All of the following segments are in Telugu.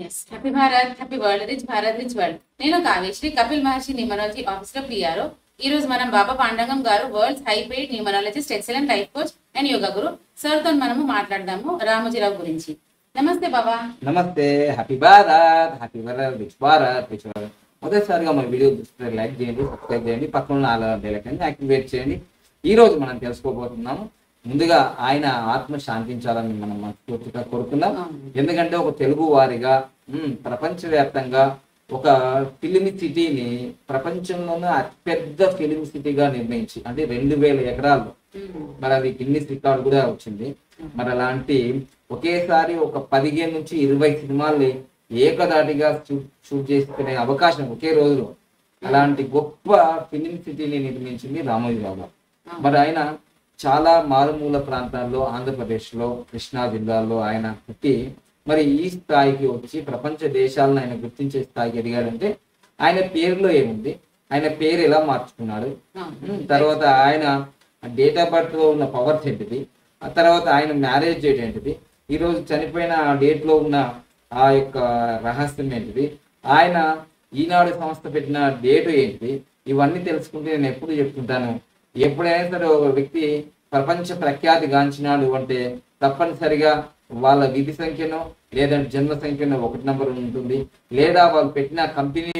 Yes happy Bharat happy world rich Bharat rich world నేను కావ్యశ్రీ కపిల్ మహర్షి న్యూమరాలజీ ఆఫీస్ లో పిఆర్ఓ ఈ రోజు మనం Baba Pandagam garu world high paid numerologist excellent life coach and yoga guru sir తో మనము మాట్లాడదాము రామోజీరావు గురించి నమస్తే బాబా నమస్తే happy Bharat happy Bharat rich Bharat rich Bharat మొదటిసారిగా మన వీడియో చూస్తే లైక్ చేయండి సబ్స్క్రైబ్ చేయండి పక్కన ఉన్న ఆల్ బెల్లైకాన్ని యాక్టివేట్ చేయండి ఈ రోజు మనం తెలుసుకోబోతున్నాము ముందుగా ఆయన ఆత్మ శాంతించాలని మనం మనస్ఫూర్తిగా కోరుకుందాం ఎందుకంటే ఒక తెలుగు వారిగా ఉమ్, ప్రపంచవ్యాప్తంగా ఒక ఫిలిం సిటీని ప్రపంచంలోనే అతిపెద్ద ఫిలిం సిటీగా నిర్ణయించి అంటే రెండు వేల ఎకరాల్లో మరి అది గిన్నిస్ రికార్డ్ కూడా వచ్చింది మరి అలాంటి ఒకేసారి ఒక పదిహేను నుంచి ఇరవై సినిమాల్ని ఏకదాటిగా షూట్ షూట్ చేసుకునే అవకాశం ఒకే రోజులో అలాంటి గొప్ప ఫిలిం సిటీని నిర్మించింది రామోజీరావు గారు మరి ఆయన చాలా మారుమూల ప్రాంతాల్లో ఆంధ్రప్రదేశ్లో కృష్ణా జిల్లాలో ఆయన పుట్టి మరి ఈ స్థాయికి వచ్చి ప్రపంచ దేశాలను ఆయన గుర్తించే స్థాయికి ఎదిగాడంటే ఆయన పేరులో ఏముంది ఆయన పేరు ఎలా మార్చుకున్నాడు ఉమ్, తర్వాత ఆయన డేట్ ఆఫ్ బర్త్ లో ఉన్న పవర్స్ ఏంటిది ఆ తర్వాత ఆయన మ్యారేజ్ డేట్ ఏంటిది ఈ రోజు చనిపోయిన ఆ డేట్ లో ఉన్న ఆ యొక్క రహస్యం ఏంటిది ఆయన ఈనాడు సంస్థ పెట్టిన డేట్ ఏంటిది ఇవన్నీ తెలుసుకుంటే నేను ఎప్పుడు చెప్తుంటాను ఎప్పుడైనా సరే ఒక వ్యక్తి ప్రపంచ ప్రఖ్యాతి గాంచినాడు అంటే తప్పనిసరిగా వాళ్ళ విధి సంఖ్యను లేదంటే జన్మ సంఖ్యను ఒకటి నెంబర్ ఉంటుంది లేదా వాళ్ళు పెట్టిన కంపెనీ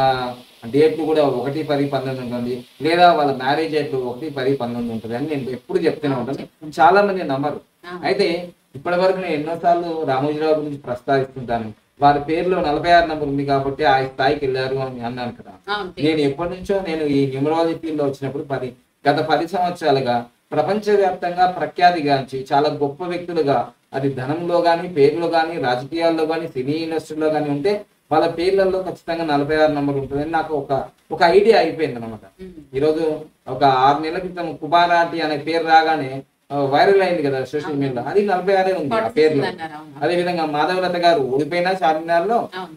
డేట్లు కూడా ఒకటి పది పంతొమ్మిది ఉంటుంది లేదా వాళ్ళ మ్యారేజ్ డేట్లు ఒకటి పది పంతొమ్మిది ఉంటుంది అని నేను ఎప్పుడు చెప్తూనే ఉంటాను చాలా మంది నమ్మరు అయితే ఇప్పటి వరకు నేను ఎన్నోసార్లు రామోజీరావు గురించి ప్రస్తావిస్తుంటాను వారి పేరులో నలభై ఆరు నంబర్ ఉంది కాబట్టి ఆ స్థాయికి వెళ్ళారు అని అన్నాను కదా నేను ఎప్పటి నుంచో నేను ఈ న్యూమరాలజీ ఫీల్డ్ లో వచ్చినప్పుడు పది గత పది సంవత్సరాలుగా ప్రపంచవ్యాప్తంగా ప్రఖ్యాతిగాంచి చాలా గొప్ప వ్యక్తులుగా అది ధనంలో కానీ పేర్లో కానీ రాజకీయాల్లో కానీ సినీ ఇండస్ట్రీలో కానీ ఉంటే వాళ్ళ పేర్లలో ఖచ్చితంగా నలభై ఆరు నంబర్ ఉంటుందని నాకు ఒక ఒక ఐడియా అయిపోయింది అనమాట ఈరోజు ఒక ఆరు నెలల క్రితం కుబారాటి అనే పేరు రాగానే వైరల్ అయింది కదా సోషల్ మీడియాలో అది నలభై ఆరే ఉంది ఆ పేర్లో అదే విధంగా మాధవలత గారు ఓడిపోయినా చార్మినార్లో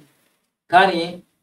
కానీ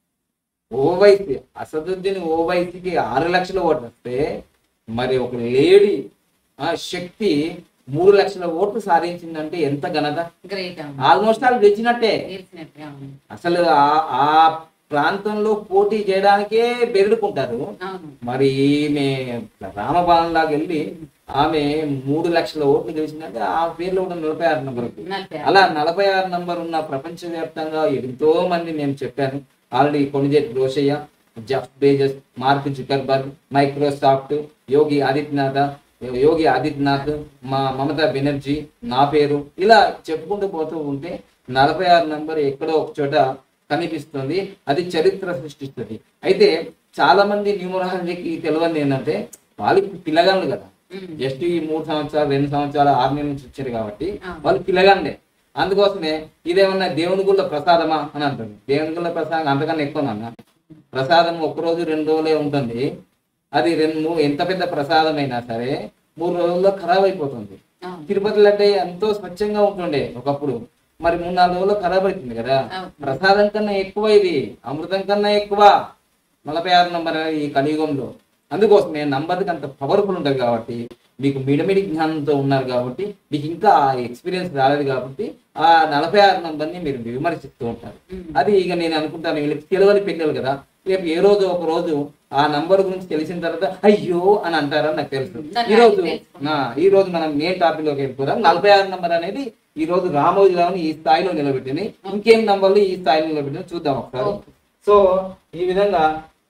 ఓవైసీ అసదుద్దీన్ ఓవైసీకి ఆరు లక్షల ఓట్లు వస్తే మరి ఒక లేడీ ఆ శక్తి మూడు లక్షల ఓట్లు సాధించిందంటే ఎంత ఘనత గ్రేట్ ఆల్మోస్ట్ వాళ్ళు గెలిచినట్టే అసలు ఆ- ఆ ప్రాంతంలో పోటీ చేయడానికే బెరుడుకుంటారు అవును మరి ఈమె రామబాణం లాగా వెళ్ళి ఆమె మూడు లక్షల ఓట్లు గెలిచిందంటే ఆ పేర్లో కూడా నలభై ఆరు నంబర్ నలభై ఆరు. అలా నలభై ఆరు నంబర్ ఉన్న ప్రపంచవ్యాప్తంగా ఎంతో మంది నేను చెప్పాను already Konijeti Rosaiah Jeff Bezos Mark Zuckerberg Microsoft Yogi Adityanath Yogi Adityanath మా మమతా బెనర్జీ నా పేరు ఇలా చెప్పుకుంటూ పోతూ ఉంటే నలభై ఆరు నంబర్ ఎక్కడో ఒక చోట కనిపిస్తుంది అది చరిత్ర సృష్టిస్తుంది అయితే చాలా మంది న్యూమరాలజీకి తెలియని ఏంటంటే వాళ్ళకి పిల్లగాళ్ళు కదా జస్ట్ ఈ మూడు సంవత్సరాలు రెండు సంవత్సరాలు ఆరు నెలల నుంచి వచ్చారు కాబట్టి అవును. వాళ్ళు పిల్లగాండే అందుకోసమే ఇదేమన్నా దేవుని గుళ్ళ ప్రసాదమా అని అంటుంది దేవుని గుళ్ళ ప్రసాదం అంతకన్నా ఎక్కువ నాన్న ప్రసాదం ఒక రోజు రెండు రోజులే ఉంటుంది అది రెండు మూ- ఎంత పెద్ద ప్రసాదం అయినా సరే మూడు రోజుల్లో ఖరాబ్ అయిపోతుంది అవును. తిరుపతి లడ్డే ఎంతో స్వచ్ఛంగా ఉంటుండే ఒకప్పుడు మరి మూడు నాలుగు రోజుల్లో ఖరాబ్ అవుతుంది కదా అవును. ప్రసాదం కన్నా ఎక్కువ ఇది అమృతం కన్నా ఎక్కువ నలభై ఆరు నంబర్ ఈ కలియుగంలో అందుకోసమే నంబర్కి అంత పవర్ఫుల్ ఉంటుంది కాబట్టి మీకు మిడమిడి జ్ఞానంతో ఉన్నారు కాబట్టి మీకు ఇంకా ఆ ఎక్స్పీరియన్స్ రాలేదు కాబట్టి ఆ నలభై ఆరు నంబర్ని మీరు విమర్శిస్తూ ఉంటారు అది ఇక నేను అనుకుంటాను వీళ్ళకి తెలియని పిల్లలు కదా రేపు ఏ రోజు ఒక రోజు ఆ నంబర్ గురించి తెలిసిన తర్వాత అయ్యో అని అంటారని నాకు తెలుసు దాన్ని ఈ రోజు అడిగి తెలుసుకుందాం. ఆ, ఈ రోజు మనం మెయిన్ టాపిక్ లోకి వెళ్ళిపోదాం నలభై ఆరు నంబర్ అనేది ఈ రోజు రామోజీరావుని ఈ స్థాయిలో నిలబెట్టింది ఇంకేం నంబర్లు ఈ స్థాయిలో నిలబెట్టింది చూద్దాం ఒకసారి ఓకే. సో ఈ విధంగా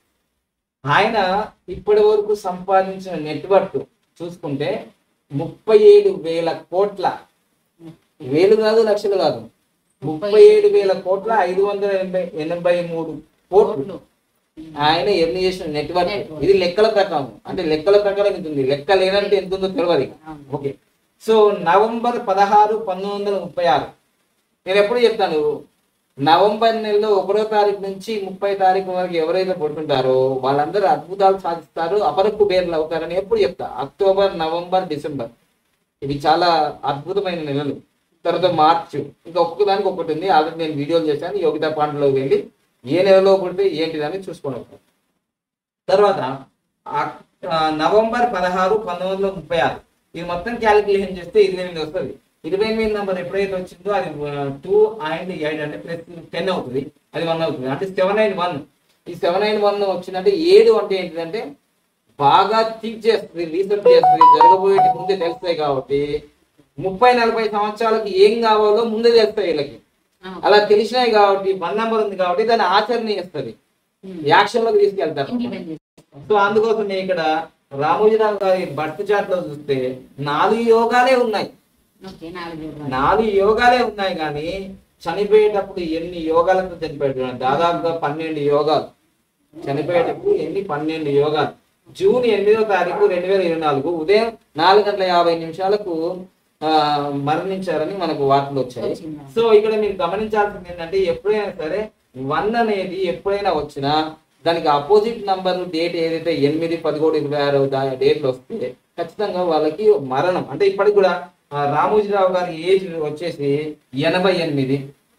ఆయన ఇప్పటి వరకు సంపాదించిన నెట్వర్క్ చూసుకుంటే ముప్పై ఏడు వేల కోట్ల వేలు కాదు లక్షలు కాదు ముప్పై ఏడు వేల కోట్ల ఐదు వందల ఎనభై ఎనభై మూడు కోట్లు కోట్లు. ఆయన ఎర్న్ చేసిన నెట్వర్క్ Network. ఇది లెక్కల ప్రకారం అంటే లెక్కల ప్రకారం ఇంత ఉంది లెక్క లేనంటే ఎంత ఉందో తెలియదు ఇక. అవును. ఓకే సో నవంబర్ పదహారు పంతొమ్మిది వందల ముప్పై ఆరు నేను ఎప్పుడు చెప్తాను నవంబర్ నెలలో ఒకటో తారీఖు నుంచి ముప్పై తారీఖు వరకు ఎవరైతే పుడుతుంటారో వాళ్ళందరూ అద్భుతాలు సాధిస్తారు అపరకు బేర్లు అవుతారని ఎప్పుడు చెప్తా అక్టోబర్ నవంబర్ డిసెంబర్ ఇవి చాలా అద్భుతమైన నెలలు తర్వాత మార్చ్ ఇంకా ఒక్కొక్క దానికి ఒకటి ఉంది ఆల్రెడీ నేను వీడియోలు చేశాను యోగితా పాండలోకి వెళ్ళి ఏ నెలలో పుడితే ఏంటిదని చూసుకొని వస్తాను తర్వాత ఆ- ఆ నవంబర్ పదహారు పంతొమ్మిది వందల ముప్పై ఆరు ఇది మొత్తం క్యాలిక్యులేషన్ చేస్తే ఇది ఎనిమిది వస్తుంది ఇరవై ఎనిమిది నెంబర్ ఎప్పుడైతే వచ్చిందో అది టూ అండ్ ఎయిట్ అంటే ప్లస్ టెన్ అవుతుంది అది వన్ అవుతుంది అంటే సెవెన్ నైన్ వన్ ఈ సెవెన్ నైన్ వన్ వచ్చిందంటే ఏడు అంటే ఏంటిదంటే బాగా థింక్ చేస్తుంది రీసెర్చ్ చేస్తుంది జరగబోయేటి ముందే తెలుస్తాయి కాబట్టి ముప్పై నలభై సంవత్సరాలకి ఏం కావాలో ముందే తెలుస్తాయి వీళ్ళకి అలా తెలిసినాయి కాబట్టి వన్ నెంబర్ ఉంది కాబట్టి దాన్ని ఆచరణ చేస్తుంది యాక్షన్ లోకి తీసుకెళ్తారు ఇంప్లిమెంట్ చేసుకోవాలి సో అందుకోసం నేను ఇక్కడ రామోజీరావు గారి బర్త్ చార్ట్ లో చూస్తే నాలుగు యోగాలే ఉన్నాయి ఓకే నాలుగు యోగాలు. నాలుగు యోగాలే ఉన్నాయి కానీ చనిపోయేటప్పుడు ఎన్ని యోగాలతో చనిపోయాడు చూడండి. దాదాపుగా పన్నెండు యోగాలు చనిపోయేటప్పుడు ఎన్ని పన్నెండు యోగాలు జూన్ ఎనిమిదో తారీఖు రెండు వేల ఇరవై నాలుగు ఉదయం నాలుగు గంటల యాభై నిమిషాలకు ఆ, మరణించారని మనకు వార్తలు వచ్చాయి వచ్చిందా? సో ఇక్కడ మీరు గమనించాల్సింది ఏంటంటే ఎప్పుడైనా సరే వన్ అనేది ఎప్పుడైనా వచ్చినా దానికి అపోజిట్ నంబర్ డేట్ ఏదైతే ఎనిమిది పదకొండు ఇరవై ఆరు డేట్లు వస్తే ఖచ్చితంగా వాళ్ళకి మరణం అంటే ఇప్పటికి కూడా ఆ, రామోజీరావు గారి ఏజ్ వచ్చేసి ఎనభై ఎనిమిది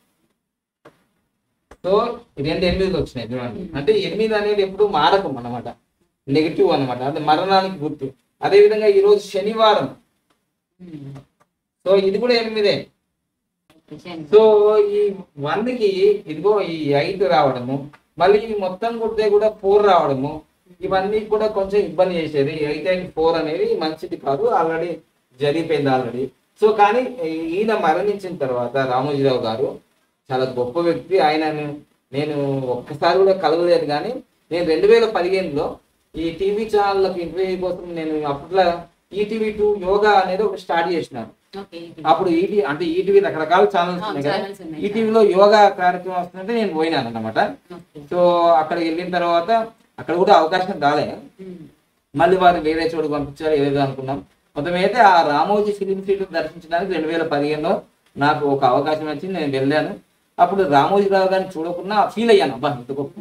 సో రెండు ఎనిమిదిలు వచ్చినాయి చూడండి అంటే ఎనిమిది అనేది ఎప్పుడు మారకం అన్నమాట నెగిటివ్ అన్నమాట అది మరణానికి గుర్తు అదే విధంగా ఈ రోజు శనివారం ఉమ్. సో ఇది కూడా ఎనిమిదే ఓకే, శని. సో ఈ వన్ కి ఇదిగో ఈ ఎయిట్ రావడము మళ్ళీ ఈ మొత్తం కుడితే కూడా ఫోర్ రావడము ఇవన్నీ కూడా కొంచెం ఇబ్బంది చేసేది ఎయిట్ అండ్ ఫోర్ అనేది మంచిది కాదు ఆల్రెడీ జరిగిపోయింది ఆల్రెడీ సో కానీ ఈయన మరణించిన తర్వాత రామోజీరావు గారు చాలా గొప్ప వ్యక్తి ఆయనను నేను ఒక్కసారి కూడా కలవలేదు కానీ నేను రెండు వేల పదిహేనులో ఈ టీవీ ఛానళ్ళకి ఇంటర్వ్యూ కోసం నేను అప్పట్లో ఈటీవీ టూ యోగా అనేది ఒకటి స్టార్ట్ చేసినాను ఓకే ఇది. అప్పుడు ఈటీ అంటే ఈటీవీ రకరకాల ఛానల్స్ ఆ, ఉన్నాయి కదా ఛానల్స్ ఉన్నాయి. ఈటీవీలో యోగా కార్యక్రమం వస్తుంటే నేను పోయినాను అనమాట ఓకే. సో అక్కడికి వెళ్ళిన తర్వాత అక్కడ కూడా అవకాశం రాలే ఉమ్. మళ్ళీ వారు వేరే చోటుకు పంపించారు ఏదో అనుకున్నాం మొత్తం అయితే ఆ రామోజీ ఫిలిం సిటీ దర్శించడానికి రెండు వేల పదిహేనులో నాకు ఒక అవకాశం వచ్చింది నేను వెళ్ళాను అప్పుడు రామోజీరావు గారిని చూడకుండా ఫీల్ అయ్యాను అబ్బా ఇంత గొప్ప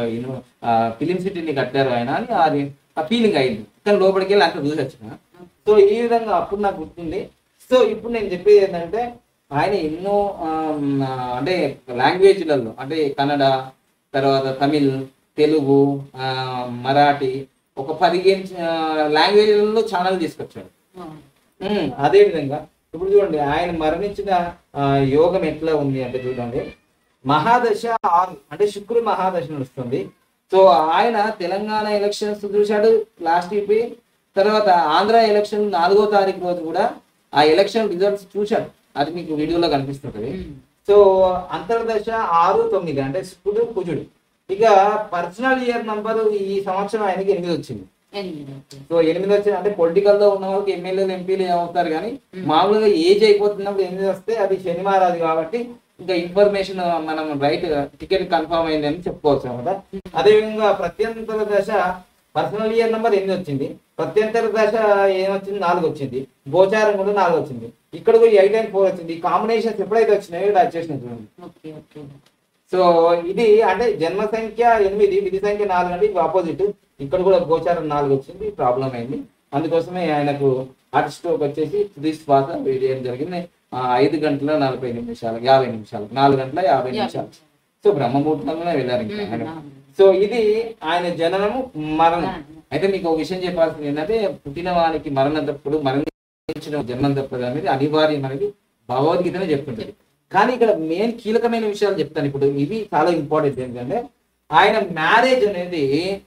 ఫిలిం సిటీని కట్టారు ఆయన అని అది ఆ ఫీలింగ్ అయింది కానీ లోపలికి వెళ్ళి అంత చూసి వచ్చిన సో ఈ విధంగా అప్పుడు నాకు గుర్తుంది సో ఇప్పుడు నేను చెప్పేది ఏంటంటే ఆయన ఎన్నో ఆమ్, ఆ, అంటే లాంగ్వేజ్లలో అంటే కన్నడ తర్వాత తమిళ్ తెలుగు ఆ, మరాఠీ ఒక పదిహేను లాంగ్వేజ్లలో ఛానల్ తీసుకొచ్చాడు ఆ. ఉమ్, అదే విధంగా ఇప్పుడు చూడండి ఆయన మరణించిన ఆ, యోగం ఎట్లా ఉంది అంటే చూడండి మహాదశ ఆరు అంటే శుక్రుడు మహాదశ నడుస్తుంది సో ఆయన తెలంగాణ ఎలక్షన్స్ చూశాడు లాస్ట్ అయిపోయి తర్వాత ఆంధ్ర ఎలక్షన్ నాలుగో తారీఖు రోజు కూడా ఆ ఎలక్షన్ రిజల్ట్స్ చూశాడు అది మీకు వీడియోలో కనిపిస్తుంటది ఉమ్. సో అంతర్దశ ఆరు తొమ్మిది అంటే శుక్రుడు కుజుడు ఇక పర్సనల్ ఇయర్ నంబర్ ఈ సంవత్సరం ఆయనకి ఎనిమిది వచ్చింది ఎనిమిది ఓకే. సో ఎనిమిది వచ్చి అంటే పొలిటికల్ లో ఉన్న వాళ్ళకి ఎమ్మెల్యేలు ఎంపీలు అవుతారు కానీ మామూలుగా ఏజ్ అయిపోతున్నప్పుడు ఎనిమిది వస్తే అది శనివారాది కాబట్టి ఇంకా ఇన్ఫర్మేషన్ మనం రైట్ టికెట్ కన్ఫర్మ్ అయింది అని చెప్పుకోవచ్చు అనమాట అదేవిధంగా ప్రత్యంతర దశ పర్సనల్ ఇయర్ నెంబర్ ఎనిమిది వచ్చింది ప్రత్యంతర దశ ఏమొచ్చింది నాలుగు వచ్చింది గోచారం కూడా నాలుగు వచ్చింది ఇక్కడ కూడా ఎయిట్ అండ్ ఫోర్ వచ్చింది ఈ కాంబినేషన్స్ ఎప్పుడైతే వచ్చినాయో ఇక్కడ వచ్చేసినాయి చూడండి ఓకే ఓకే సో ఇది అంటే జన్మ సంఖ్య ఎనిమిది విధి సంఖ్య నాలుగు అంటే ఇది ఆపోజిట్ ఇక్కడ కూడా గోచారం నాలుగు వచ్చింది ప్రాబ్లం అయింది అందుకోసమే ఆయనకు హార్ట్ స్ట్రోక్ వచ్చేసి తుది శ్వాస వేయడం జరిగింది ఆ, ఐదు గంటల నలభై నిమిషాలు యాభై నిమిషాలు నాలుగు గంటల యాభై నిమిషాలు సో బ్రహ్మముహూర్తంలోనే వెళ్ళారు ఇంకా ఆయన సో ఇది ఆయన జననము మరణం అయితే మీకు ఒక విషయం చెప్పాల్సింది ఏంటంటే పుట్టిన వానికి మరణం తప్పుడు మరణించిన జన్మం తప్పదు అనేది అనివార్యం అనేది భగవద్గీతనే చెప్తుంటది కానీ ఇక్కడ మెయిన్ కీలకమైన విషయాలు చెప్తాను ఇప్పుడు ఇవి చాలా ఇంపార్టెంట్ ఏంటంటే ఆయన మ్యారేజ్ అనేది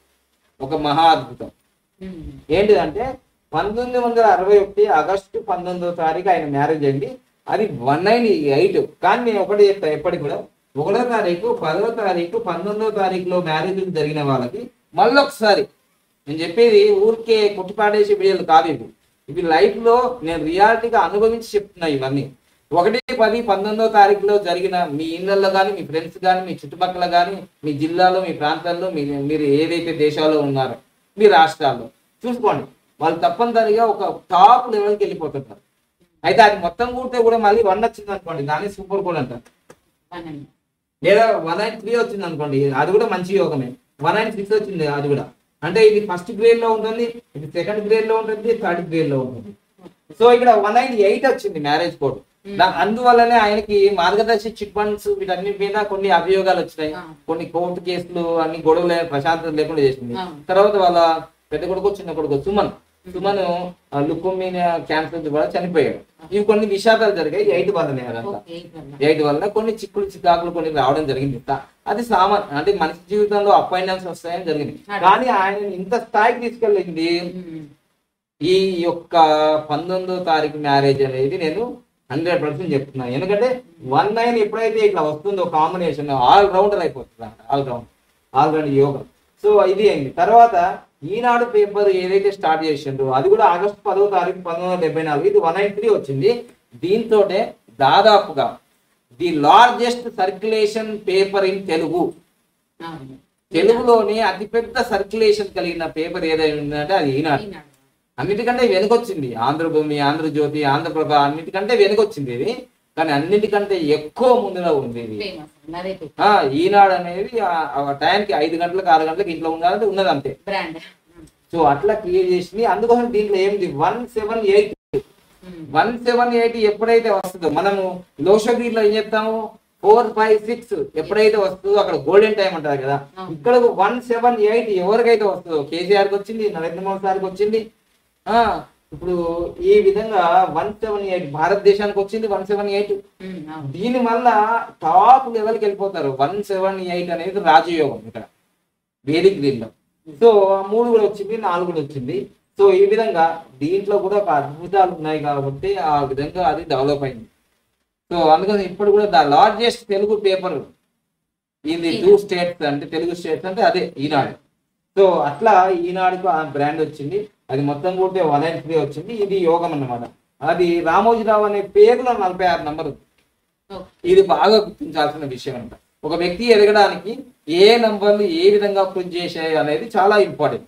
ఒక మహా అద్భుతం ఉమ్. ఏంటిదంటే పంతొమ్మిది వందల అరవై ఒకటి ఆగస్టు పంతొమ్మిదో తారీఖు ఆయన మ్యారేజ్ అయింది అది వన్ నైన్ ఎయిట్ కానీ నేను ఒకటి చెప్తాను ఎప్పటికి కూడా ఒకటో తారీఖు పదవ తారీఖు పంతొమ్మిదో తారీఖులో మ్యారేజ్ జరిగిన వాళ్ళకి మళ్ళీ ఒకసారి నేను చెప్పేది ఊరికే కొట్టిపాడేసే వీడియోలు కాదు ఇవి ఇవి లైఫ్ లో నేను రియాలిటీగా అనుభవించి చెప్తున్నా ఇవన్నీ ఒకటి పది పంతొమ్మిదో తారీఖులో జరిగిన మీ ఇళ్ళల్లో కానీ మీ ఫ్రెండ్స్ కానీ మీ చుట్టుపక్కల కానీ మీ జిల్లాలో మీ ప్రాంతాల్లో మీ మీరు ఏదైతే దేశాల్లో ఉన్నారో మీ రాష్ట్రాల్లో చూసుకోండి వాళ్ళు తప్పనిసరిగా ఒక టాప్ లెవెల్కి వెళ్ళిపోతుంటారు అయితే అది మొత్తం కూడితే కూడా మళ్ళీ వన్ వచ్చింది అనుకోండి దాన్ని సూపర్ కోడ్ అంటారు పన్నెండు లేదా వన్ నైన్ త్రీ వచ్చింది అనుకోండి అది కూడా మంచి యోగమే వన్ నైన్ సిక్స్ వచ్చింది అది కూడా అంటే ఇది ఫస్ట్ గ్రేడ్ లో ఉంటుంది ఇది సెకండ్ గ్రేడ్ లో ఉంటుంది థర్డ్ గ్రేడ్ లో ఉంటుంది సో ఇక్కడ వన్ నైన్ ఎయిట్ వచ్చింది మ్యారేజ్ కోడ్ దా- అందువల్లనే ఆయనకి మార్గదర్శి చిట్ ఫండ్స్ వీటన్నిటి మీద కొన్ని అభియోగాలు వచ్చినాయి ఆ. కొన్ని కోర్టు కేసులు అన్ని గొడవలు ప్రశాంతత లేకుండా చేసింది ఆ. తర్వాత వాళ్ళ పెద్ద కొడుకు చిన్న కొడుకు సుమన్ సుమన్ లుకోమినియా క్యాన్సర్ ద్వారా చనిపోయాడు ఇవి కొన్ని విషాదాలు జరిగాయి ఎయిట్ వల్లనే అదంతా ఓకే ఇట్లా. ఎయిట్ వల్ల కొన్ని చిక్కులు చికాకులు కొన్ని రావడం జరిగింది త- అది సామాన్ అంటే మనిషి జీవితంలో అప్ అండ్ డౌన్స్ వస్తాయని జరిగింది కానీ ఆయన ఇంత స్థాయికి తీసుకెళ్ళింది ఉమ్. ఈ యొక్క పంతొమ్మిదో తారీఖు మ్యారేజ్ అనేది నేను హండ్రెడ్ పర్సెంట్ చెప్తున్నాను ఎందుకంటే వన్ నైన్ ఎప్పుడైతే ఇట్లా వస్తుందో కాంబినేషన్ ఆల్ రౌండర్ అయిపోతుంది all round all round yoga so ఇది అయింది తర్వాత ఈనాడు పేపర్ ఏదైతే స్టార్ట్ చేసిండ్రో అది కూడా ఆగస్టు పదవ తారీఖు పంతొమ్మిది వందల డెబ్బై నాలుగు ఇది వన్ నైన్ త్రీ వచ్చింది దీంతో దాదాపుగా the largest circulation paper in Telugu అవును. తెలుగులోనే అతిపెద్ద సర్క్యులేషన్ కలిగిన పేపర్ ఏదైనా ఉందంటే అది ఈనాడు ఈనాడు. అన్నిటికంటే వెనుకొచ్చింది ఆంధ్రభూమి ఆంధ్రజ్యోతి ఆంధ్రప్రభ అన్నిటికంటే వెనుకొచ్చింది ఇది కానీ అన్నిటికంటే ఎక్కువ ముందులో ఉంది ఇది ఫేమస్ అదే ఆ ఈనాడు అనేది ఆ- ఆ టైంకి ఐదు గంటలకు ఆరు గంటలకు ఇంట్లో ఉండాలంటే ఉన్నది అంతే బ్రాండ్ సో అట్లా క్రియేట్ చేసింది అందుకోసం దీంట్లో ఏంది one seven eight one seven eight ఎప్పుడైతే వస్తుందో మనము లోషగిరిలో ఏం చెప్తాము ఫోర్ ఫైవ్ సిక్స్ ఎప్పుడైతే వస్తుందో అక్కడ గోల్డెన్ టైం అంటారు కదా అవును. ఇక్కడ వన్ సెవెన్ ఎయిట్ ఎవరికైతే వస్తుందో కేసీఆర్ కి వచ్చింది నరేంద్ర మోదీ సార్కి వచ్చింది ఆ ఇప్పుడు ఈ విధంగా వన్ సెవెన్ ఎయిట్ భారతదేశానికి వచ్చింది వన్ సెవెన్ ఎయిట్ దీని వల్ల టాప్ లెవెల్కి వెళ్ళిపోతారు వన్ సెవెన్ ఎయిట్ అనేది రాజయోగం ఇక్కడ వేదిక్ దీనిలో సో ఆ మూడు కూడా వచ్చింది నాలుగు కూడా వచ్చింది సో ఈ విధంగా దీంట్లో కూడా ఒక అద్భుతాలు ఉన్నాయి కాబట్టి ఆ విధంగా అది డెవలప్ అయింది సో అందుకని ఇప్పుడు కూడా ద లార్జెస్ట్ తెలుగు పేపర్ ఇది టూ స్టేట్స్ అంటే తెలుగు స్టేట్స్ అంటే అదే ఈనాడు సో అట్లా ఈనాడుకు ఆ బ్రాండ్ వచ్చింది అది మొత్తం కూడా వన్ అండ్ త్రీ వచ్చింది ఇది యోగం అన్నమాట అది రామోజీరావు అనే పేరులో నలభై ఆరు నంబర్ ఉంది ఇది బాగా గుర్తించాల్సిన విషయం అంట ఒక వ్యక్తి ఎదగడానికి ఏ నంబర్లు ఏ విధంగా కృషి చేశాయి అనేది చాలా ఇంపార్టెంట్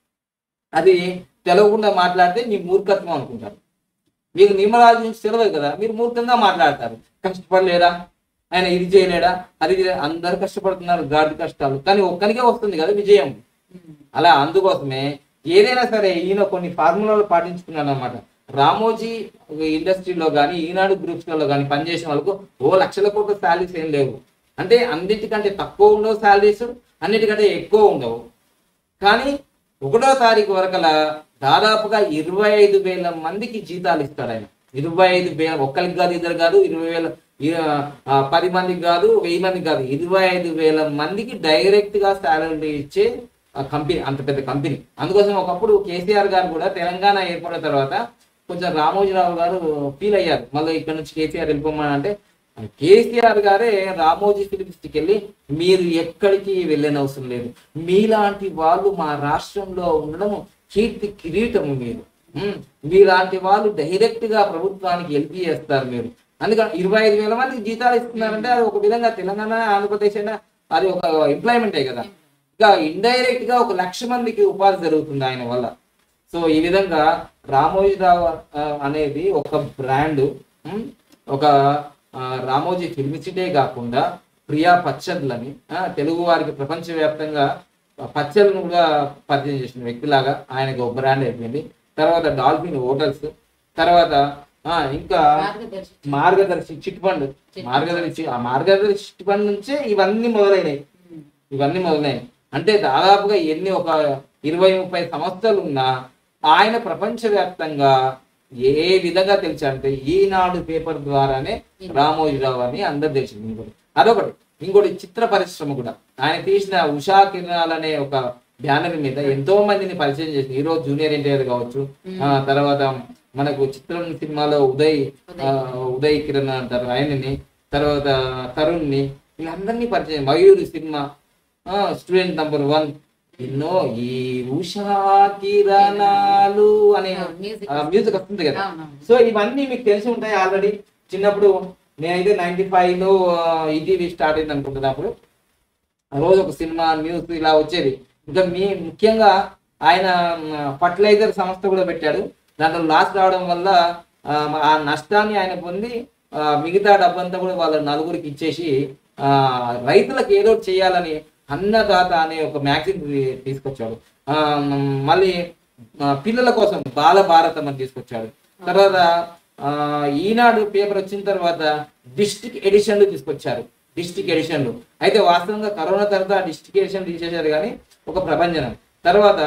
అది తెలవకుండా మాట్లాడితే మీ మూర్ఖత్వం అనుకుంటారు మీకు నిమ్మరాజు నుంచి తెలియదు కదా మీరు మూర్ఖంగా మాట్లాడతారు కష్టపడలేడా ఆయన ఇది చేయలేడా అది చేయలేడా? అందరు కష్టపడుతున్నారు గాడి కష్టాలు కానీ ఒక్కనికే వస్తుంది కదా విజయం అలా అందుకోసమే ఏదైనా సరే ఈయన కొన్ని ఫార్ములాలు పాటించుకున్నాడు అనమాట రామోజీ ఇండస్ట్రీలో కానీ ఈనాడు గ్రూప్స్లలో కానీ పనిచేసిన వాళ్ళకు ఓ లక్షల కోట్ల శాలరీస్ ఏం లేవు అంటే అన్నిటికంటే తక్కువ ఉండవు శాలరీస్ అన్నిటికంటే ఎక్కువ ఉండవు కానీ ఒకటో తారీఖు వరకల దాదాపుగా ఇరవై ఐదు వేల మందికి జీతాలు ఇస్తాడు ఆయన ఇరవై ఐదు వేల ఒక్కరికి కాదు ఇద్దరు కాదు ఇరవై వేల ఇ- ఆ, పది మందికి కాదు వెయ్యి మందికి కాదు ఇరవై ఐదు వేల మందికి డైరెక్ట్ గా శాలరీ ఇచ్చే కంపెనీ అంత పెద్ద కంపెనీ అందుకోసం ఒకప్పుడు కేసీఆర్ గారు కూడా తెలంగాణ ఏర్పడిన తర్వాత కొంచెం రామోజీరావు గారు ఫీల్ అయ్యారు మళ్ళీ ఇక్కడ నుంచి కేసీఆర్ వెళ్ళిపోమని అంటే కేసీఆర్ గారే రామోజీ ఫిలిపిస్ట్కి వెళ్ళి మీరు ఎక్కడికి వెళ్ళని అవసరం లేదు మీలాంటి వాళ్ళు మా రాష్ట్రంలో ఉండడం కీర్తి కిరీటము మీరు ఉమ్, మీలాంటి వాళ్ళు డైరెక్ట్ గా ప్రభుత్వానికి హెల్ప్ చేస్తారు మీరు అందుకని ఇరవై ఐదు వేల మందికి జీతాలు ఇస్తున్నారంటే అది ఒక విధంగా తెలంగాణ ఆంధ్రప్రదేశ్ అయినా అది ఒక ఎంప్లాయ్మెంటే కదా ఇంకా ఇండైరెక్ట్ గా ఒక లక్ష మందికి ఉపాధి జరుగుతుంది ఆయన వల్ల సో ఈ విధంగా రామోజీరావు ఆ, అనేది ఒక బ్రాండ్ ఒక ఆ, రామోజీ ఫిల్మ్ సిటీ కాకుండా ప్రియా పచ్చళ్ళని ఆ, తెలుగు వారికి ప్రపంచవ్యాప్తంగా పచ్చళ్ళను కూడా పరిచయం చేసిన వ్యక్తిలాగా ఆయనకు ఒక బ్రాండ్ అయిపోయింది తర్వాత డాల్ఫిన్ హోటల్స్ తర్వాత ఆ, ఇంకా మార్గదర్శి మార్గదర్శి చిట్ ఫండ్ మార్గదర్శి ఆ మార్గదర్శి చిట్ ఫండ్ నుంచే ఇవన్నీ మొదలైనవి ఇవన్నీ మొదలైనవి అంటే దాదాపుగా ఎన్ని ఒక ఇరవై ముప్పై సంవత్సరాలు ఉన్నా ఆయన ప్రపంచవ్యాప్తంగా ఏ విధంగా తెలిసారంటే ఈనాడు పేపర్ ద్వారానే రామోజీరావు అని అందరు తెలిసింది ఇంకోటి అదొకటి ఇంకోటి చిత్ర పరిశ్రమ కూడా ఆయన తీసిన ఉషా కిరణాలు అనే ఒక బ్యానర్ మీద ఎంతో మందిని పరిచయం చేసి హీరో జూనియర్ ఎన్టీఆర్ కావచ్చు ఆ తర్వాత మనకు చిత్రం సినిమాలో ఉదయ్ ఆ, ఉదయ్ కిరణ్ అంటారు ఆయనని తర్వాత తరుణ్ ని వీళ్ళందరినీ పరిచయం Mayuri cinema student number one ఎన్నో ఈ ఉషా కిరణాలు అనే మ్యూజిక్ మ్యూజిక్ వస్తుంది కదా అవునవును సో ఇవన్నీ మీకు తెలిసి ఉంటాయి ఆల్రెడీ చిన్నప్పుడు నేనైతే నైన్టీ ఫైవ్ లో ఈటీవీ స్టార్ట్ అయింది అనుకుంటున్నప్పుడు రోజు ఒక సినిమా న్యూస్ ఇలా వచ్చేది ఇంకా మీ ముఖ్యంగా ఆయన ఫర్టిలైజర్ సంస్థ కూడా పెట్టాడు దాంట్లో లాస్ రావడం వల్ల ఆ, ఆ నష్టాన్ని ఆయన పొంది ఆ, మిగతా డబ్బంతా కూడా వాళ్ళ నలుగురికి ఇచ్చేసి ఆ రైతులకు ఏదో ఒకటి చేయాలని అన్నదాత అనే ఒక మ్యాగజిన్ తీసుకొచ్చాడు ఆ, మళ్ళీ ఆ, పిల్లల కోసం బాల భారతం అని తీసుకొచ్చాడు తర్వాత ఆ, ఈనాడు పేపర్ వచ్చిన తర్వాత డిస్టిక్ ఎడిషన్లు తీసుకొచ్చారు డిస్టిక్ ఎడిషన్లు అయితే వాస్తవంగా కరోనా తర్వాత డిస్టిక్ ఎడిషన్ తీసేశారు కానీ ఒక ప్రభంజనం తర్వాత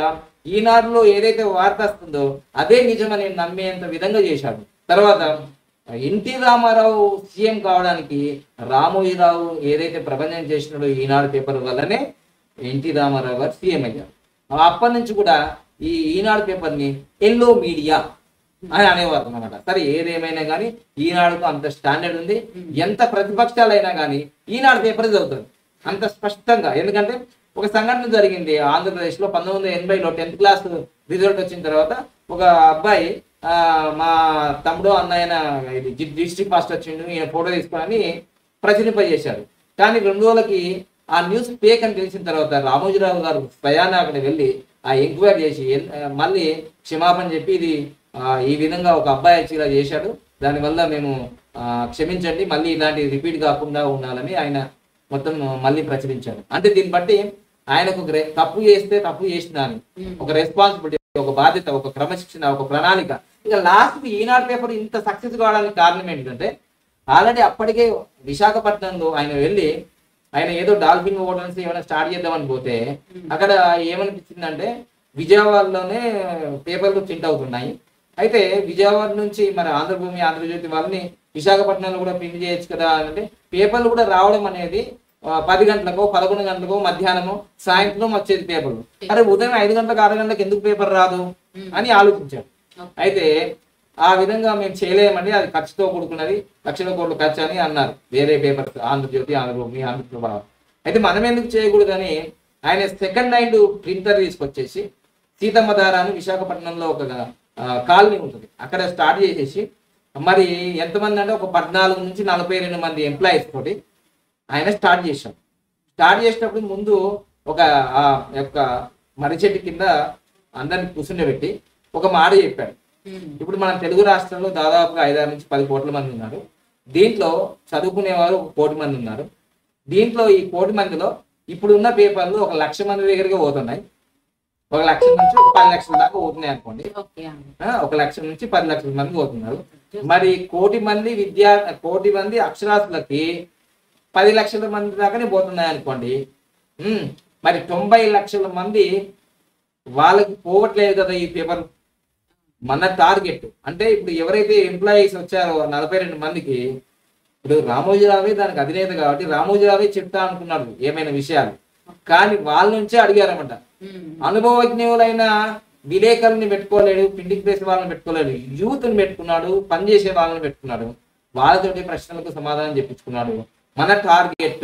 ఈనాడులో ఏదైతే వార్త వస్తుందో అదే నిజమని నమ్మేంత విధంగా చేశాడు తర్వాత ఎన్టీ రామారావు సీఎం కావడానికి రామోజీరావు ఏదైతే ప్రబంధం చేసినాడో ఈనాడు పేపర్ వల్లనే ఎన్టీ రామారావు గారు సీఎం అయ్యారు అప్పటి నుంచి కూడా ఈ ఈనాడు పేపర్ని ఎల్లో మీడియా అని అనేవారు అనమాట సరే ఏదేమైనా కానీ ఈనాడుకు అంత స్టాండర్డ్ ఉంది ఎంత ప్రతిపక్షాలైనా కానీ ఈనాడు పేపర్ చదువుతుంది అంత స్పష్టంగా ఎందుకంటే ఒక సంఘటన జరిగింది ఆంధ్రప్రదేశ్ లో పంతొమ్మిది వందల ఎనభైలో టెన్త్ క్లాస్ రిజల్ట్ వచ్చిన తర్వాత ఒక అబ్బాయి ఆ, మా తమ్ముడు అన్నయ్యన ఇది డిస్ట్రిక్ట్ ఫస్ట్ వచ్చిండు ఈయన ఫోటో తీసుకోవాలని ప్రచురింపజేశారు కానీ రెండు రోజులకి ఆ న్యూస్ ఫేక్ అని తెలిసిన తర్వాత రామోజీరావు గారు స్వయాన అక్కడ వెళ్ళి ఆ ఎంక్వైరీ చేసి ఎన్- ఆ, మళ్ళీ క్షమాపణ చెప్పి ఇది ఆ, ఈ విధంగా ఒక అబ్బాయి వచ్చి ఇలా చేశాడు దానివల్ల మేము ఆ, క్షమించండి మళ్ళీ ఇలాంటి రిపీట్ కాకుండా ఉండాలని ఆయన మొత్తం మళ్ళీ ప్రచురించాడు అంటే దీన్ని బట్టి ఆయనకు ఒక రె- తప్పు చేస్తే తప్పు చేసిన అని ఒక రెస్పాన్సిబిలిటీ ఒక బాధ్యత ఒక క్రమశిక్షణ ఒక ప్రణాళిక ఇక లాస్ట్ ఈనాడు పేపర్ ఇంత సక్సెస్ కావడానికి కారణం ఏంటంటే ఆల్రెడీ అప్పటికే విశాఖపట్నంలో ఆయన వెళ్ళి ఆయన ఏదో డాల్ఫిన్ హోటల్స్ ఏమైనా స్టార్ట్ చేద్దామని పోతే అక్కడ ఏమనిపించిందంటే విజయవాడలోనే పేపర్లు ప్రింట్ అవుతున్నాయి అయితే విజయవాడ నుంచి మన ఆంధ్రభూమి ఆంధ్రజ్యోతి వాళ్ళని విశాఖపట్నంలో కూడా ప్రింట్ చేయొచ్చు కదా అంటే పేపర్లు కూడా రావడం అనేది ఆ, పది గంటలకు పదకొండు గంటలకు మధ్యాహ్నము సాయంత్రం వచ్చేది పేపర్లు అరే ఉదయం ఐదు గంటలకు ఆరు గంటలకు ఎందుకు పేపర్ రాదు అని ఆలోచించాడు అయితే ఆ విధంగా మేము చేయలేమండి అది ఖర్చుతో కూడుకున్నది లక్షల కోట్ల ఖర్చు అని అన్నారు వేరే పేపర్స్ ఆంధ్రజ్యోతి ఆంధ్రభూమి ఆంధ్రప్రభ అయితే మనం ఎందుకు చేయకూడదని ఆయన సెకండ్ హ్యాండ్ ప్రింటర్ తీసుకొచ్చేసి సీతమ్మ ధార అని విశాఖపట్నంలో ఒక ఆ, కాలనీ ఉంటుంది అక్కడ స్టార్ట్ చేసేసి మరి ఎంతమంది అంటే ఒక పద్నాలుగు నుంచి నలభై రెండు మంది ఎంప్లాయీస్ తోటి ఆయన స్టార్ట్ చేశాం స్టార్ట్ చేసినప్పుడు ముందు ఒక ఆ యొక్క మర్రి చెట్టు కింద అందరిని కూర్చుండబెట్టి ఒక మాట చెప్పాడు ఇప్పుడు మన తెలుగు రాష్ట్రంలో దాదాపుగా ఐదారు నుంచి పది కోట్ల మంది ఉన్నారు దీంట్లో చదువుకునేవారు ఒక కోటి మంది ఉన్నారు దీంట్లో ఈ కోటి మందిలో ఇప్పుడున్న పేపర్లు ఒక లక్ష మంది దగ్గరికి పోతున్నాయి ఒక లక్ష నుంచి ఒక పది లక్షల దాకా పోతున్నాయి అనుకోండి ఓకే అండి ఆ, ఒక లక్ష నుంచి పది లక్షల మంది పోతున్నారు మరి కోటి మంది విద్యా కోటి మంది అక్షరాస్యులకి పది లక్షల మంది దాకానే పోతున్నాయి అనుకోండి ఉమ్, మరి తొంభై లక్షల మంది వాళ్ళకి పోవట్లేదు కదా ఈ పేపర్ మన టార్గెట్ అంటే ఇప్పుడు ఎవరైతే ఎంప్లాయీస్ వచ్చారో నలభై రెండు మందికి ఇప్పుడు రామోజీరావే దానికి అధినేత కాబట్టి రామోజీరావే చెప్తా అనుకున్నాడు ఏమైనా విషయాలు కానీ వాళ్ళ నుంచే అడిగారన్నమాట అనుభవజ్ఞులైన విలేకరుని పెట్టుకోలేడు పిండికి ప్లేస్ వాళ్ళని పెట్టుకోలేడు యూత్ ని పెట్టుకున్నాడు పనిచేసే వాళ్ళని పెట్టుకున్నాడు వాళ్ళతోటి ప్రశ్నలకు సమాధానం చెప్పించుకున్నాడు మన టార్గెట్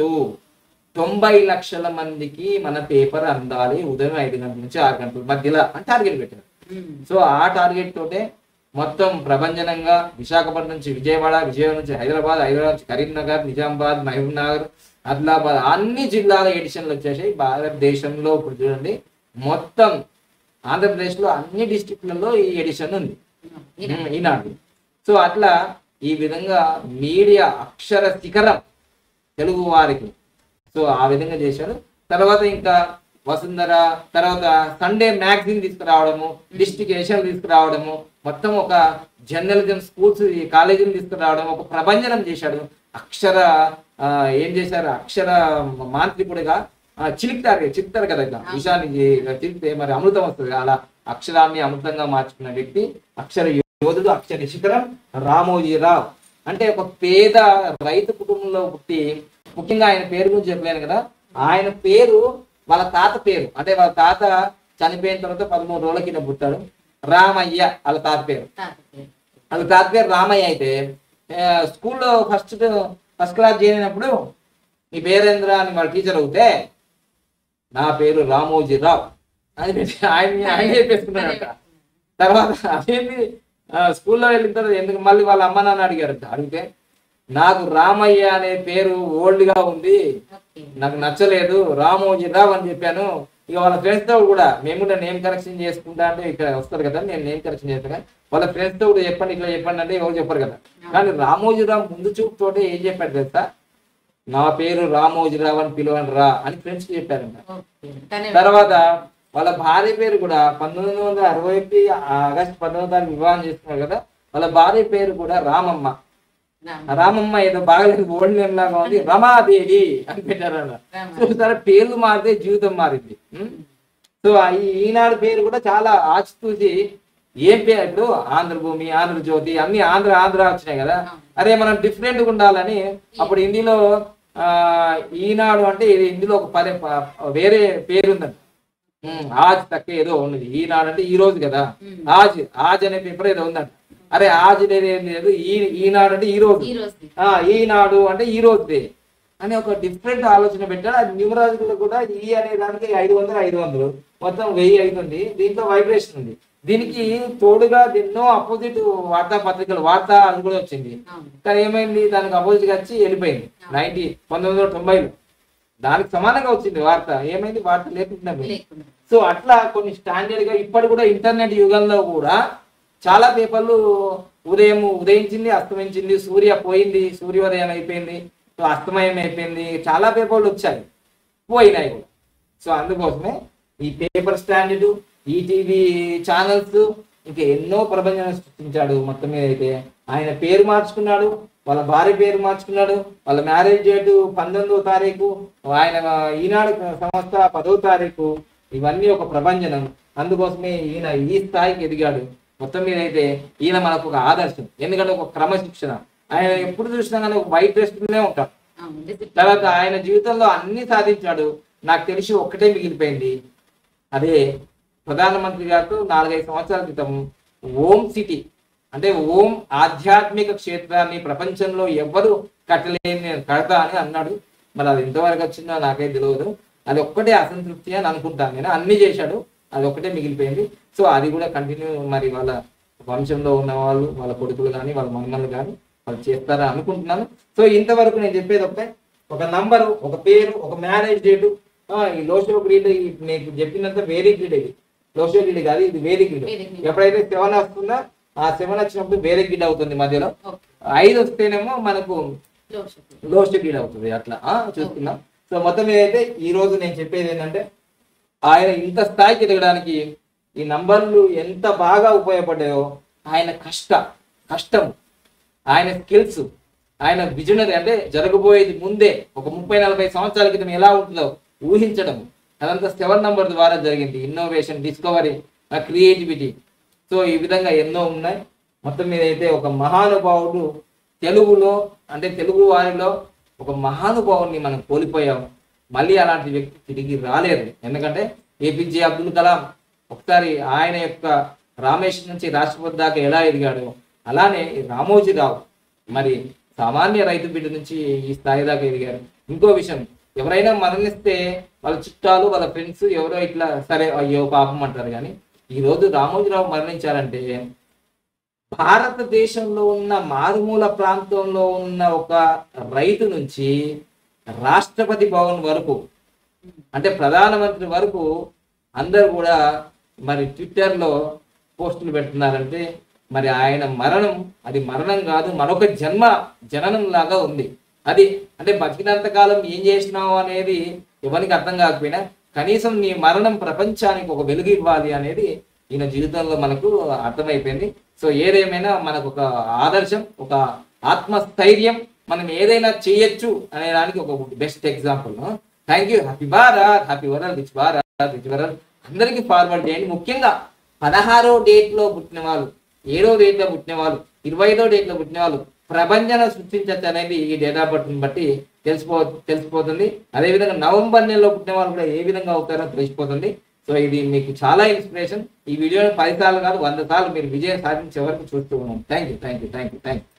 తొంభై లక్షల మందికి మన పేపర్ అందాలి ఉదయం ఐదు గంటల నుంచి ఆరు గంటల మధ్యలో అని టార్గెట్ పెట్టారు సో ఆ టార్గెట్ తోటే మొత్తం ప్రభంజనంగా విశాఖపట్నం నుంచి విజయవాడ విజయవాడ నుంచి హైదరాబాద్ హైదరాబాద్ నుంచి కరీంనగర్ నిజామాబాద్ మహబూబ్ నగర్ ఆదిలాబాద్ అన్ని జిల్లాల ఎడిషన్లు వచ్చేసాయి భారతదేశంలో ఇప్పుడు చూడండి మొత్తం ఆంధ్రప్రదేశ్ లో అన్ని డిస్టిక్లలో ఈ ఎడిషన్ ఉంది ఉమ్, ఈనాడు సో అట్లా ఈ విధంగా మీడియా అక్షర శిఖరం తెలుగు వారికి సో ఆ విధంగా చేశారు తర్వాత ఇంకా వసుంధర తర్వాత సండే మ్యాగజైన్ తీసుకురావడము డిస్ట్రిక్ట్ ఏషియన్ తీసుకురావడము మొత్తం ఒక జర్నలిజం స్కూల్స్ ఈ కాలేజీలు తీసుకురావడం ఒక ప్రభంజనం చేశాడు అక్షర ఆ, ఏం చేశారు అక్షర మాంత్రికుడిగా ఆ, చిలుకుతారు చిలుకుతారు కదా ఇట్లా విషయాన్ని చే- చిలికితే మరి అమృతం వస్తుంది అలా అక్షరాన్ని అమృతంగా మార్చుకున్న వ్యక్తి అక్షర యోధుడు అక్షర శిఖరం రామోజీరావు అంటే ఒక పేద రైతు కుటుంబంలో పుట్టి ముఖ్యంగా ఆయన పేరు గురించి చెప్పలేను కదా ఆయన పేరు వాళ్ళ తాత పేరు అంటే వాళ్ళ తాత చనిపోయిన తర్వాత పదమూడు రోజుల కింద పుట్టాడు రామయ్య వాళ్ళ తాత పేరు వాళ్ళ తాత పేరు రామయ్య అయితే ఆ, స్కూల్లో ఫస్ట్ ఫస్ట్ క్లాస్ చేరినప్పుడు నీ పేరేంద్ర అని వాళ్ళ టీచర్ అవుతే నా పేరు రామోజీరావు అని పెట్టి ఆయన ఆయన చెప్పేసుకున్నాడట తర్వాత అదేంటి ఆ, స్కూల్లో వెళ్ళిన తర్వాత ఎందుకు మళ్ళీ వాళ్ళ అమ్మ నాన్న అడిగారట అడిగితే నాకు రామయ్య అనే పేరు ఓల్డ్ గా ఉంది నాకు నచ్చలేదు రామోజీరావు అని చెప్పాను ఇక వాళ్ళ ఫ్రెండ్స్ తో కూడా మేము కూడా నేమ్ కరెక్షన్ చేసుకుంటా అంటే ఇక్కడ వస్తారు కదా నేను నేమ్ కరెక్షన్ చేస్తాను కానీ వాళ్ళ ఫ్రెండ్స్ తో కూడా చెప్పండి ఇట్లా చెప్పండి అంటే ఎవరు చెప్పరు కదా కానీ రామోజీరావు ముందు చూపు తోటి ఏం చెప్పాడు తెలుసా నా పేరు రామోజీరావు అని పిలవండి రా అని ఫ్రెండ్స్ చెప్పారంట తర్వాత వాళ్ళ భార్య పేరు కూడా పంతొమ్మిది వందల అరవై ఒకటి ఆగస్టు పంతొమ్మిది తారీఖు వివాహం చేసుకున్నారు కదా వాళ్ళ భార్య పేరు కూడా రామమ్మ రామమ్మ ఏదో బాగలేదు ఓల్డ్ నేమ్ లాగా ఉంది రమాదేవి అని పెట్టారన్న చూసారా పేర్లు మారితే జీవితం మారింది ఉం? సో ఆ ఈ ఈనాడు పేరు కూడా చాలా ఆచితూచి ఏం పేరు ఇప్పుడు ఆంధ్రభూమి ఆంధ్రజ్యోతి అన్ని ఆంధ్ర ఆంధ్ర వచ్చినాయి కదా అరే మనం డిఫరెంట్ గా ఉండాలని అప్పుడు హిందీలో ఆ ఈనాడు అంటే ఇది హిందీలో ఒక పదే ప- వేరే పేరు ఉందండి ఉమ్, ఆజ్ తక్క ఏదో ఉన్నది ఈనాడు అంటే ఈ రోజు కదా ఉమ్. ఆజ్ ఆజ్ అనే పేపర్ ఏదో ఉందంట అరే ఆజ్ అనేది ఏం లేదు ఈ ఈనాడు అంటే ఈ రోజు ఈ రోజు ఆ ఈనాడు అంటే ఈ రోజుదే అని ఒక డిఫరెంట్ ఆలోచన పెట్టాడు అది న్యూమరాలజీలో కూడా ఈ అనే దానికి ఐదు వందలు ఐదు వందలు మొత్తం వెయ్యి అవుతుంది దీంట్లో వైబ్రేషన్ ఉంది దీనికి తోడుగా ఎన్నో అపోజిట్ వార్తా పత్రికలు వార్తా అది కూడా వచ్చింది అవును కానీ ఏమైంది దానికి అపోజిట్ గా వచ్చి వెళ్ళిపోయింది నైన్టీ పంతొమ్మిది వందల తొంభైలో దానికి సమానంగా వచ్చింది వార్త ఏమైంది వార్త లేకుండా పోయింది. లేకుండా సో అట్లా కొన్ని స్టాండర్డ్ గా ఇప్పటి కూడా ఇంటర్నెట్ యుగంలో కూడా చాలా పేపర్లు ఉదయం ఉదయించింది అస్తమించింది సూర్య పోయింది సూర్యోదయం అయిపోయింది సో అస్తమయం అయిపోయింది చాలా పేపర్లు వచ్చాయి పోయినాయి కూడా సో అందుకోసమే ఈ పేపర్ స్టాండర్డ్ ఈటీవీ ఛానల్స్ ఇంకా ఎన్నో ప్రపంచాన్ని సృష్టించాడు మొత్తం మీద అయితే ఆయన పేరు మార్చుకున్నాడు వాళ్ళ భార్య పేరు మార్చుకున్నాడు వాళ్ళ మ్యారేజ్ డేటు పంతొమ్మిదో తారీఖు ఆయన ఈనాడు సంస్థ పదో తారీఖు ఇవన్నీ ఒక ప్రపంచనం అందుకోసమే ఈయన ఈ స్థాయికి ఎదిగాడు మొత్తం మీద అయితే ఈయన మనకు ఒక ఆదర్శం ఎందుకంటే ఒక క్రమశిక్షణ ఆయన ఎప్పుడు చూసినా కానీ ఒక వైట్ డ్రెస్లోనే ఉంటాడు అవును discipline. తర్వాత ఆయన జీవితంలో అన్ని సాధించాడు నాకు తెలిసి ఒక్కటే మిగిలిపోయింది అదే ప్రధానమంత్రి గారితో నాలుగైదు సంవత్సరాల క్రితం ఓం సిటీ అంటే ఓం ఆధ్యాత్మిక క్షేత్రాన్ని ప్రపంచంలో ఎవ్వరు కట్టలేని నేను కడతా అని అన్నాడు మరి అది ఎంతవరకు వచ్చిందో నాకైతే తెలియదు అది ఒక్కటే అసంతృప్తి అని అనుకుంటాను నేను అన్ని చేశాడు అది ఒక్కటే మిగిలిపోయింది సో అది కూడా కంటిన్యూ మరి వాళ్ళ వంశంలో ఉన్న వాళ్ళు వాళ్ళ కొడుకులు కానీ వాళ్ళ మమ్మల్ని కానీ వాళ్ళు చేస్తారా అనుకుంటున్నాను సో ఇంతవరకు నేను చెప్పేది ఒకటే ఒక నంబరు ఒక పేరు ఒక మ్యారేజ్ డేటు ఈ లోషో గ్రీడ్ నీకు చెప్పినంత వేరీ గ్రీడ్ ఇది లోషో గ్రీడ్ కాదు ఇది వేరీ గ్రీడ్ Vedic grid. ఎప్పుడైతే సెవెన్ వస్తుందో ఆ సెవెన్ వచ్చినప్పుడు వేరే గ్రీడ్ అవుతుంది మధ్యలో Okay. ఐదు వస్తేనేమో మనకు Low sugar. లోస్ట్ గీడ్ అవుతుంది అట్లా ఆ, చూస్తున్నాం సో మొత్తం ఏదైతే ఈ రోజు నేను చెప్పేది ఏంటంటే ఆయన ఇంత స్థాయికి ఎదగడానికి ఈ నంబర్లు ఎంత బాగా ఉపయోగపడ్డాయో ఆయన కష్ట కష్టం ఆయన స్కిల్స్ ఆయన విజనరీ అంటే జరగబోయేది ముందే ఒక ముప్పై నలభై సంవత్సరాల క్రితం ఎలా ఉంటుందో ఊహించడం అదంతా సెవెన్ నంబర్ ద్వారా జరిగింది ఇన్నోవేషన్ డిస్కవరీ క్రియేటివిటీ సో ఈ విధంగా ఎన్నో ఉన్నాయి మొత్తం మీద అయితే ఒక మహానుభావుడు తెలుగులో అంటే తెలుగు వారిలో ఒక మహానుభావుని మనం కోల్పోయాము మళ్ళీ అలాంటి వ్యక్తి తిరిగి రాలేరు ఎందుకంటే ఏపీజే అబ్దుల్ కలాం ఒకసారి ఆయన యొక్క రామేశ్వరం నుంచి రాష్ట్రపతి దాకా ఎలా ఎదిగాడో అలానే ఈ రామోజీరావు మరి సామాన్య రైతు బిడ్డ నుంచి ఈ స్థాయి దాకా ఎదిగారు ఇంకో విషయం ఎవరైనా మరణిస్తే వాళ్ళ చుట్టాలు వాళ్ళ ఫ్రెండ్స్ ఎవరో ఇట్లా సరే అయ్యో పాపం అంటారు కానీ ఈ రోజు రామోజీరావు మరణించారంటే భారతదేశంలో ఉన్న మారుమూల ప్రాంతంలో ఉన్న ఒక రైతు నుంచి రాష్ట్రపతి భవన్ వరకు అంటే ప్రధానమంత్రి వరకు అందరు కూడా మరి ట్విట్టర్లో పోస్టులు పెడుతున్నారంటే మరి ఆయన మరణం అది మరణం కాదు మరొక జన్మ జననం లాగా ఉంది అది అంటే బతికినంత కాలం ఏం చేసినావు అనేది ఎవరికి అర్థం కాకపోయినా కనీసం నీ మరణం ప్రపంచానికి ఒక వెలుగు ఇవ్వాలి అనేది ఈయన జీవితంలో మనకు అర్థమైపోయింది సో ఏదేమైనా మనకు ఒక ఆదర్శం ఒక ఆత్మస్థైర్యం మనం ఏదైనా చేయొచ్చు అనే దానికి ఒక best example thank you happy Bharat happy world rich Bharat rich world అందరికీ ఫార్వర్డ్ చేయండి ముఖ్యంగా పదహారో డేట్ లో పుట్టిన వాళ్ళు ఏడో డేట్ లో పుట్టిన వాళ్ళు ఇరవై ఐదో డేట్ లో పుట్టిన వాళ్ళు ప్రపంచం సృష్టించచ్చు అనేది ఈ డేటా బర్త్ని బట్టి తెలిసిపో తెలిసిపోతుంది అదేవిధంగా నవంబర్ నెలలో పుట్టిన వాళ్ళు కూడా ఏ విధంగా అవుతారో తెలిసిపోతుంది సో ఇది మీకు చాలా ఇన్స్పిరేషన్ ఈ వీడియోని పది సార్లు కాదు వంద సార్లు మీరు విజయం సాధించే వరకు చూస్తూ ఉన్నాం thank you thank you thank you thank you